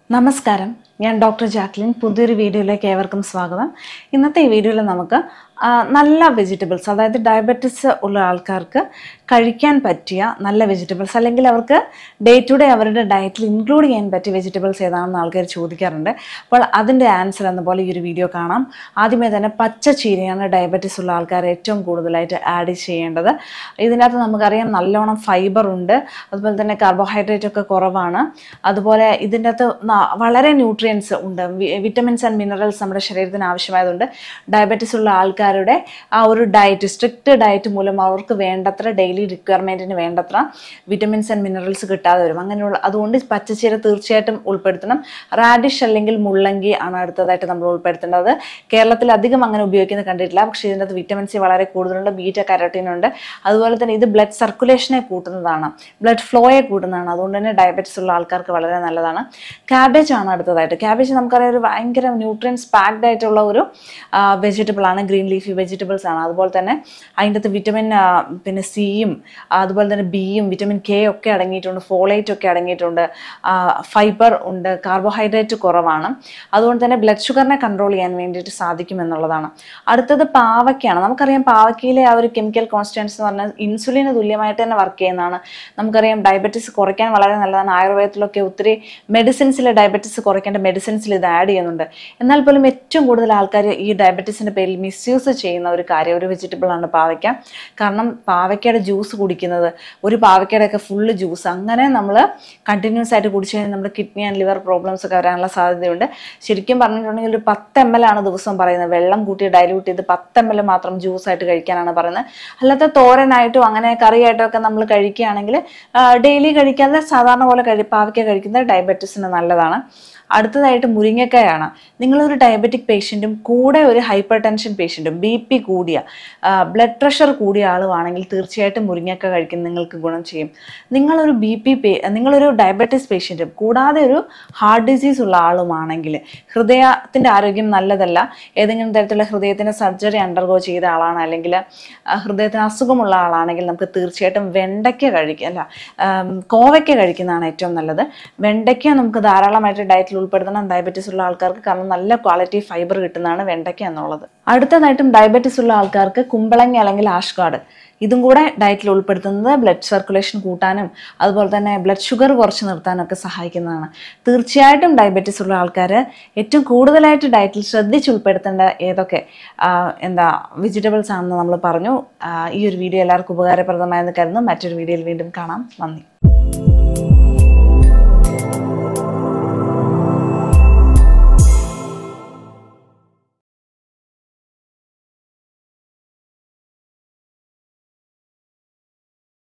നമസ്കാരം ഞാൻ doctor Jacqueline പുതിയൊരു വീഡിയോയിലേക്ക് ഏവർക്കും സ്വാഗതം ഇന്നത്തെ ഈ വീഡിയോയിൽ നമുക്ക് ആ, നല്ല വെജിറ്റബിൾസ് അതായത് ഡയബറ്റിസ് ഉള്ള ആൾക്കാർക്ക് കഴിക്കാൻ പറ്റിയ നല്ല വെജിറ്റബിൾസ് അല്ലെങ്കിൽ അവർക്ക് ഡേ ടു ഡേ അവരുടെ ഡയറ്റിൽ ഇൻക്ലൂഡ് ചെയ്യാൻ പറ്റിയ വെജിറ്റബിൾസ് ഏതാണെന്ന് ആൾക്കാർ ചോദിക്കാറുണ്ട് അപ്പോൾ അതിൻ്റെ ആൻസർ എന്ന പോലെ ഈ ഒരു വീഡിയോ കാണാം ആദ്യമേ തന്നെ പച്ച ചീരയാണ് ഡയബറ്റിസ് ഉള്ള ആൾക്കാർ ഏറ്റവും കൂടുതലായിട്ട് ആഡ് ചെയ്യേണ്ടത് ഇതിനകത്ത് നമുക്കറിയാം നല്ലോണം ഫൈബർ ഉണ്ട് അതുപോലെ തന്നെ കാർബോഹൈഡ്രേറ്റ് ഒക്കെ കുറവാണ് അതുപോലെ ഇതിൻ്റെ അകത്ത് ന- വളരെ ന്യൂട്രിയൻസ് ഉണ്ട് വിറ്റമിൻസ് ആൻഡ് മിനറൽസ് നമ്മുടെ ശരീരത്തിന് ആവശ്യമായതുകൊണ്ട് ഡയബറ്റിസ് ഉള്ള ആൾക്കാരുടെ ആ ഒരു ഡയറ്റ് സ്ട്രിക്റ്റ് ഡയറ്റ് മൂലം അവർക്ക് വേണ്ടത്ര ഡെയിലി റിക്വയർമെൻറ്റിന് വേണ്ടത്ര വിറ്റമിൻസ് ആൻഡ് മിനറൽസ് കിട്ടാതെ വരും അങ്ങനെയുള്ള അതുകൊണ്ട് പച്ചച്ചീര തീർച്ചയായിട്ടും ഉൾപ്പെടുത്തണം റാഡിഷ് അല്ലെങ്കിൽ മുള്ളങ്കി ആണ് അടുത്തതായിട്ട് നമ്മൾ ഉൾപ്പെടുത്തേണ്ടത് കേരളത്തിൽ അധികം അങ്ങനെ ഉപയോഗിക്കുന്നത് കണ്ടിട്ടില്ല പക്ഷേ ഇതിൻ്റെ അകത്ത് വിറ്റമിൻ സി വളരെ കൂടുതലുണ്ട് ബീറ്റ കരോട്ടീൻ ഉണ്ട് അതുപോലെ തന്നെ ഇത് ബ്ലഡ് സർക്കുലേഷനെ കൂട്ടുന്നതാണ് ബ്ലഡ് ഫ്ലോയെ കൂട്ടുന്നതാണ് അതുകൊണ്ട് തന്നെ ഡയബറ്റിസ് ഉള്ള ആൾക്കാർക്ക് വളരെ നല്ലതാണ് ക്യാബേജ് ആണ് അടുത്തതായിട്ട് ക്യാബേജ് നമുക്കറിയാം ഒരു ഭയങ്കര ന്യൂട്രിയൻസ് പാക്ഡ് ആയിട്ടുള്ള ഒരു വെജിറ്റബിൾ ആണ് ഗ്രീൻ ലീഫി വെജിറ്റബിൾസ് ആണ് അതുപോലെ തന്നെ അതിൻ്റെ അകത്ത് വിറ്റമിൻ പിന്നെ സിയും അതുപോലെ തന്നെ ബിയും വിറ്റമിൻ കെ ഒക്കെ അടങ്ങിയിട്ടുണ്ട് ഫോളേറ്റ് ഒക്കെ അടങ്ങിയിട്ടുണ്ട് ഫൈബർ ഉണ്ട് കാർബോഹൈഡ്രേറ്റ് കുറവാണ് അതുകൊണ്ട് തന്നെ ബ്ലഡ് ഷുഗറിനെ കൺട്രോൾ ചെയ്യാൻ വേണ്ടിയിട്ട് സാധിക്കും എന്നുള്ളതാണ് അടുത്തത് പാവയ്ക്കാണ് നമുക്കറിയാം പാവയ്ക്കയിലെ ആ ഒരു കെമിക്കൽ കോൺസ്റ്റൻസ് എന്ന് പറഞ്ഞാൽ ഇൻസുലിന് തുല്യമായിട്ട് തന്നെ വർക്ക് ചെയ്യുന്നതാണ് നമുക്കറിയാം ഡയബറ്റീസ് കുറയ്ക്കാൻ വളരെ നല്ലതാണ് ആയുർവേദത്തിലൊക്കെ ഒത്തിരി മെഡിസിൻസിൽ ഡയബറ്റീസ് കുറയ്ക്കേണ്ട മെഡിസിൻസിൽ ഇത് ആഡ് ചെയ്യുന്നുണ്ട് എന്നാൽ പോലും ഏറ്റവും കൂടുതൽ ആൾക്കാർ ഈ ഡയബറ്റീസിൻ്റെ പേരിൽ മിസ്യൂസ് ചെയ്യുന്ന ഒരു കാര്യം ഒരു വെജിറ്റബിൾ ആണ് പാവയ്ക്ക കാരണം പാവയ്ക്കയുടെ ജ്യൂസ് കുടിക്കുന്നത് ഒരു പാവയ്ക്കയുടെ ഒക്കെ ഫുള്ള് ജ്യൂസ് അങ്ങനെ നമ്മൾ കണ്ടിന്യൂസ് ആയിട്ട് കുടിച്ചു കഴിഞ്ഞാൽ നമ്മുടെ കിഡ്നി ആൻഡ് ലിവർ പ്രോബ്ലംസ് ഒക്കെ വരാനുള്ള സാധ്യതയുണ്ട് ശരിക്കും പറഞ്ഞിട്ടുണ്ടെങ്കിൽ ഒരു പത്ത് എം എൽ ആണ് ദിവസം പറയുന്നത് വെള്ളം കൂട്ടി ഡൈല്യൂട്ട് ചെയ്ത് പത്ത് എം എൽ മാത്രം ജ്യൂസ് ആയിട്ട് കഴിക്കാനാണ് പറയുന്നത് അല്ലാത്ത തോരനായിട്ടും അങ്ങനെ കറിയായിട്ടും ഒക്കെ നമ്മൾ കഴിക്കുകയാണെങ്കിൽ ഡെയിലി കഴിക്കാതെ സാധാരണ പോലെ കഴി പാവയ്ക്ക കഴിക്കുന്നത് ഡയബറ്റീസിന് നല്ലതാണ് അടുത്തതായിട്ട് മുരിങ്ങക്കായാണ് നിങ്ങളൊരു ഡയബറ്റിക് പേഷ്യൻറ്റും കൂടെ ഒരു ഹൈപ്പർ ടെൻഷൻ പേഷ്യൻറ്റും ബി പി കൂടിയ ബ്ലഡ് പ്രഷർ കൂടിയ ആളുമാണെങ്കിൽ തീർച്ചയായിട്ടും മുരിങ്ങക്ക കഴിക്കുന്നത് നിങ്ങൾക്ക് ഗുണം ചെയ്യും നിങ്ങളൊരു ബി പി പേ നിങ്ങളൊരു ഡയബറ്റിസ് പേഷ്യൻറ്റും കൂടാതെ ഒരു ഹാർട്ട് ഡിസീസ് ഉള്ള ആളുമാണെങ്കിൽ ഹൃദയത്തിൻ്റെ ആരോഗ്യം നല്ലതല്ല ഏതെങ്കിലും തരത്തിലുള്ള ഹൃദയത്തിൻ്റെ സർജറി അണ്ടർഗോ ചെയ്ത ആളാണ് അല്ലെങ്കിൽ ആ, ഹൃദയത്തിന് അസുഖമുള്ള ആളാണെങ്കിൽ നമുക്ക് തീർച്ചയായിട്ടും വെണ്ടയ്ക്ക കഴിക്കുക അല്ല ആം, കോവയ്ക്ക കഴിക്കുന്നതാണ് ഏറ്റവും നല്ലത് വെണ്ടയ്ക്ക നമുക്ക് ധാരാളമായിട്ട് ഡയറ്റിൽ ഉൾപ്പെടുത്തണം ഡയബറ്റീസ് ഉള്ള ആൾക്കാർക്ക് കാരണം നല്ല ക്വാളിറ്റി ഫൈബർ കിട്ടുന്നതാണ് വെണ്ടയ്ക്ക എന്നുള്ളത് അടുത്തതായിട്ടും ഡയബറ്റീസ് ഉള്ള ആൾക്കാർക്ക് കുമ്പളങ്ങ അല്ലെങ്കിൽ ആഷ്കാട് ഇതും കൂടെ ഡയറ്റിൽ ഉൾപ്പെടുത്തുന്നത് ബ്ലഡ് സർക്കുലേഷൻ കൂട്ടാനും അതുപോലെ തന്നെ ബ്ലഡ് ഷുഗർ കുറച്ച് നിർത്താനൊക്കെ സഹായിക്കുന്നതാണ് തീർച്ചയായിട്ടും ഡയബറ്റീസ് ഉള്ള ആൾക്കാർ ഏറ്റവും കൂടുതലായിട്ട് ഡയറ്റിൽ ശ്രദ്ധിച്ച് ഉൾപ്പെടുത്തേണ്ട ഏതൊക്കെ ആ, എന്താ വെജിറ്റബിൾസ് ആണെന്ന് നമ്മൾ പറഞ്ഞു ആ, ഈ ഒരു വീഡിയോ എല്ലാവർക്കും ഉപകാരപ്രദമായെന്ന് കരുതുന്നു മറ്റൊരു വീഡിയോയിൽ വീണ്ടും കാണാം നന്ദി